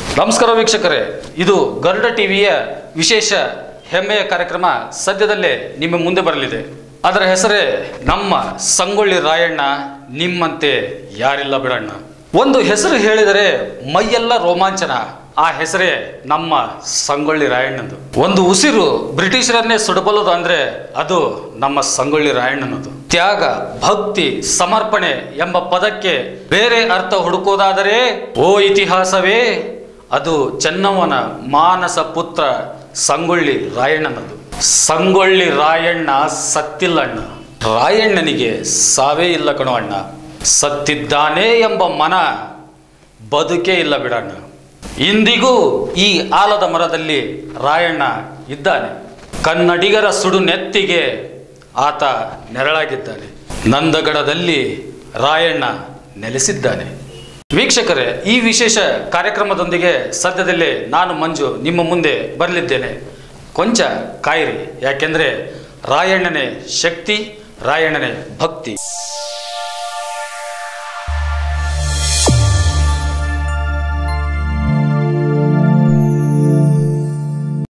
ನಮಸ್ಕಾರ ವೀಕ್ಷಕರೇ ಇದು ಗರುಡ ಟಿವಿಯ ವಿಶೇಷ ಹೆಮ್ಮೆಯ ಕಾರ್ಯಕ್ರಮ ಸದ್ಯದಲ್ಲೇ ನಿಮ್ಮ ಮುಂದೆ ಬರಲಿದೆ ಅದರ ಹೆಸರೇ ನಮ್ಮ ಸಂಗೊಳ್ಳಿ ರಾಯಣ್ಣ ನಿಮ್ಮಂತೆ ಯಾರಿಲ್ಲ ಬಿಡಣ್ಣ ಒಂದು ಹೆಸರು ಹೇಳಿದರೆ ಮೈಯೆಲ್ಲ ರೋಮಾಂಚನ ಆ ಹೆಸರೇ ನಮ್ಮ ಸಂಗೊಳ್ಳಿ ರಾಯಣ್ಣಂದು ಒಂದು ಉಸಿರು ಬ್ರಿಟಿಷರನ್ನೇ ಸುಡಬಲ್ಲದು ಅಂದ್ರೆ ಅದು ನಮ್ಮ ಸಂಗೊಳ್ಳಿ ರಾಯಣ್ಣನದು ತ್ಯಾಗ ಭಕ್ತಿ ಸಮರ್ಪಣೆ ಎಂಬ ಪದಕ್ಕೆ ಬೇರೆ ಅರ್ಥ ಹುಡುಕೋದಾದರೆ ಓ ಇತಿಹಾಸವೇ ಅದು ಚೆನ್ನಮ್ಮನ ಮಾನಸ ಪುತ್ರ ಸಂಗೊಳ್ಳಿ ರಾಯಣ್ಣನದು ಸಂಗೊಳ್ಳಿ ರಾಯಣ್ಣ ಸತ್ತಿಲ್ಲಣ್ಣ ರಾಯಣ್ಣನಿಗೆ ಸಾವೇ ಇಲ್ಲ ಕಣೋ ಅಣ್ಣ ಸತ್ತಿದ್ದಾನೆ ಎಂಬ ಮನ ಬದುಕೇ ಇಲ್ಲ ಬಿಡಣ್ಣ ಇಂದಿಗೂ ಈ ಆಲದ ಮರದಲ್ಲಿ ರಾಯಣ್ಣ ಇದ್ದಾನೆ ಕನ್ನಡಿಗರ ಸುಡು ನೆತ್ತಿಗೆ ಆತ ನೆರಳಾಗಿದ್ದಾನೆ ನಂದಗಡದಲ್ಲಿ ರಾಯಣ್ಣ ನೆಲೆಸಿದ್ದಾನೆ ವೀಕ್ಷಕರೇ ಈ ವಿಶೇಷ ಕಾರ್ಯಕ್ರಮದೊಂದಿಗೆ ಸದ್ಯದಲ್ಲೇ ನಾನು ಮಂಜು ನಿಮ್ಮ ಮುಂದೆ ಬರಲಿದ್ದೇನೆ ಕೊಂಚ ಕಾಯಿರಿ ಯಾಕೆಂದರೆ ರಾಯಣ್ಣನೇ ಶಕ್ತಿ ರಾಯಣ್ಣನೇ ಭಕ್ತಿ